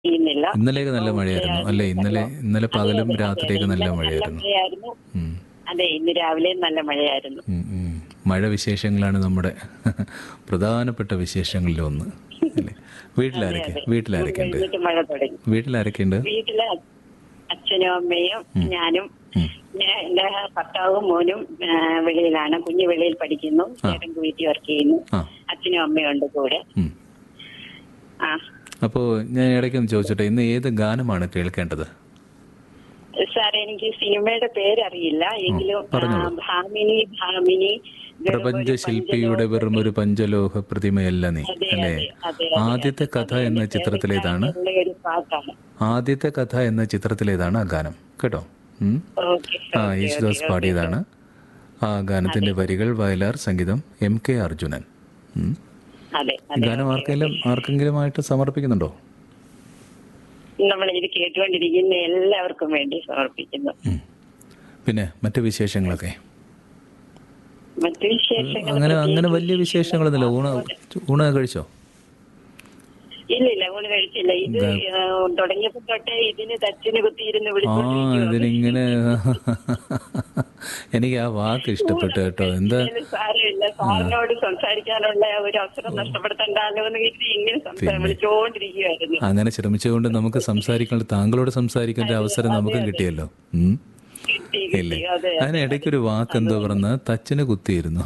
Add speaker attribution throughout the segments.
Speaker 1: ചെയ്യുന്നില്ല
Speaker 2: ഇന്നലെയൊക്കെ നല്ല മഴയായിരുന്നു അല്ലേ ഇന്നലെ ഇന്നലെ പകലും
Speaker 1: അതെ, അതെ,
Speaker 2: രാത്രിയൊക്കെ
Speaker 1: അതെ,
Speaker 2: നല്ല
Speaker 1: ഇന്നലെ
Speaker 2: മഴയായിരുന്നു
Speaker 1: മഴയായിരുന്നു
Speaker 2: ഉം.
Speaker 1: അതെ ഇന്ന് രാവിലെയും നല്ല മഴയായിരുന്നു
Speaker 2: ഉം, ഉം. മഴ വിശേഷങ്ങളാണ് നമ്മുടെ പ്രധാനപ്പെട്ട വിശേഷങ്ങളിൽ ഒന്ന് അല്ലേ വീട്ടിലാരൊക്കെ വീട്ടിലാരൊക്കെ ഉണ്ട്
Speaker 1: കഴിഞ്ഞിട്ട് മഴ തുടങ്ങി
Speaker 2: വീട്ടിലാരൊക്കെ ഉണ്ട്
Speaker 1: വീട്ടിലെ അച്ഛനും അമ്മയും ഞാനും
Speaker 2: ഉം.
Speaker 1: ഞാൻ എന്റെ ഭർത്താവും മോനും ആ, വെളിയിലാണ് കുഞ്ഞ് വെളിയിൽ പഠിക്കുന്നു ചേട്ടൻ വീട്ടിൽ വർക്ക് ചെയ്യുന്നു
Speaker 2: ആ
Speaker 1: അച്ഛനും അമ്മയും ഉണ്ട് കൂടെ
Speaker 2: ഉം.
Speaker 1: ആ
Speaker 2: അപ്പോൾ ഞാൻ ഇടയ്ക്കൊന്ന് ചോദിച്ചോട്ടെ ഇന്ന് ഏത് ഗാനമാണ് കേൾക്കേണ്ടത്
Speaker 1: സാർ എനിക്ക് സിനിമയുടെ പേരറിയില്ല എങ്കിലും ആ,
Speaker 2: പറഞ്ഞോളൂ.
Speaker 1: ഭാമിനി ഭാമിനി
Speaker 2: പ്രപഞ്ച ശില്പിയുടെ വെറും ഒരു പഞ്ചലോഹ പ്രതിമയല്ല നീ
Speaker 1: അതെ,
Speaker 2: അല്ലേ
Speaker 1: അതെ, അതെ,
Speaker 2: ആദ്യത്തെ കഥ എന്ന ചിത്രത്തിലേതാണ്
Speaker 1: ഉള്ള ഒരു പാട്ടാണ്
Speaker 2: ആദ്യത്തെ കഥ എന്ന ചിത്രത്തിലേതാണ് ആ ഗാനം കേട്ടോ ഉം.
Speaker 1: ഓക്കെ
Speaker 2: ആ യേശുദാസ് പാടിയതാണ് ആ ഗാനത്തിന്റെ വരികൾ വയലാർ സംഗീതം എം കെ അർജുനൻ ഉം.
Speaker 1: അതെ
Speaker 2: ഈ
Speaker 1: അതെ
Speaker 2: ഗാനം ആർക്കെങ്കിലും ആർക്കെങ്കിലുമായിട്ട് സമർപ്പിക്കുന്നുണ്ടോ
Speaker 1: നമ്മൾ ഇത് കേട്ടുകൊണ്ടിരിക്കുന്ന എല്ലാവർക്കും വേണ്ടി സമർപ്പിക്കുന്നു
Speaker 2: ഉം. പിന്നെ മറ്റു വിശേഷങ്ങളൊക്കെ
Speaker 1: മറ്റു വിശേഷങ്ങൾ
Speaker 2: അങ്ങനെ അങ്ങനെ വലിയ വിശേഷങ്ങളൊന്നുമില്ല ഊണ ഊണ കഴിച്ചോ
Speaker 1: ഇല്ല ഇല്ല ഊണ് കഴിച്ചില്ല ഇത് ആ, തുടങ്ങിയപ്പോ തൊട്ടേ ഇതിന് തച്ചിന് കുത്തിയിരുന്ന്
Speaker 2: ആ
Speaker 1: വിളിച്ചോണ്ടിരിക്കുവാ.
Speaker 2: ഇതിനിങ്ങനെ എനിക്ക് ആ വാക്ക് ഇഷ്ടപ്പെട്ടു കേട്ടോ എന്താ
Speaker 1: ഇതിന് സാരമില്ല സാറിനോട് സംസാരിക്കാനുള്ള ഒരു അവസരം നഷ്ടപ്പെടുത്തണ്ടല്ലോ എന്ന് കരുതി ഇങ്ങനെ സംസാരം വിളിച്ചോണ്ടിരിക്കുവായിരുന്നു
Speaker 2: അങ്ങനെ ശ്രമിച്ചുകൊണ്ട് നമുക്ക് സംസാരിക്കാൻ താങ്കളോട് സംസാരിക്കേണ്ട അവസരം നമുക്കും കിട്ടിയല്ലോ ഉം.
Speaker 1: കിട്ടി
Speaker 2: ഇല്ലേ
Speaker 1: കിട്ടി അതെ
Speaker 2: അതിനിടയ്ക്കൊരു വാക്ക് എന്തോ പറഞ്ഞ തച്ചിന് കുത്തിയിരുന്നു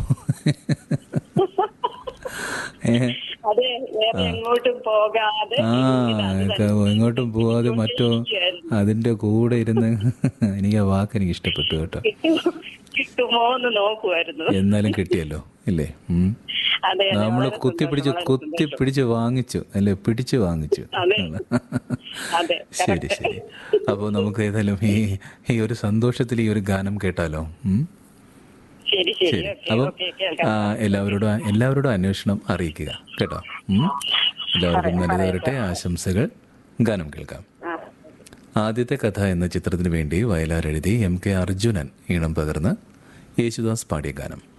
Speaker 2: ഏ,
Speaker 1: അതെ വേറെ എങ്ങോട്ടും പോകാതെ
Speaker 2: ആ ഒക്കെ എങ്ങോട്ടും പോവാതെ മറ്റോ അതിന്റെ കൂടെ ഇരുന്ന് എനിക്ക് ആ വാക്ക് എനിക്ക് ഇഷ്ടപ്പെട്ടു കേട്ടോ
Speaker 1: കിട്ടുമോ കിട്ടുമോ എന്ന് നോക്കുമായിരുന്നു
Speaker 2: എന്നാലും കിട്ടിയല്ലോ ഇല്ലേ ഉം.
Speaker 1: അതെ അതെ,
Speaker 2: നമ്മള്
Speaker 1: വളരെ
Speaker 2: കുത്തിപ്പിടിച്ച്
Speaker 1: സന്തോഷം, വളരെ
Speaker 2: കുത്തിപ്പിടിച്ച് വാങ്ങിച്ചു അല്ലെ പിടിച്ചു വാങ്ങിച്ചു
Speaker 1: അതെ. അതെ
Speaker 2: ശരി ശരി അപ്പോൾ നമുക്ക് ഏതായാലും ഈ ഈ ഒരു സന്തോഷത്തിൽ ഈ ഒരു ഗാനം കേട്ടാലോ ഉം?
Speaker 1: ശരി ശരി
Speaker 2: ശരി
Speaker 1: ഓക്കെ
Speaker 2: അപ്പം
Speaker 1: ഓക്കെ കേൾക്കാം
Speaker 2: ആ, എല്ലാവരോടും എല്ലാവരോടും അന്വേഷണം അറിയിക്കുക കേട്ടോ ഉം? എല്ലാവർക്കും നല്ലത് വരട്ടെ ആശംസകൾ ഗാനം കേൾക്കാം
Speaker 1: ആ
Speaker 2: ആദ്യത്തെ കഥ എന്ന ചിത്രത്തിന് വേണ്ടി വയലാർ എഴുതി എം കെ അർജുനൻ ഈണം പകർന്ന് യേശുദാസ് പാടിയ ഗാനം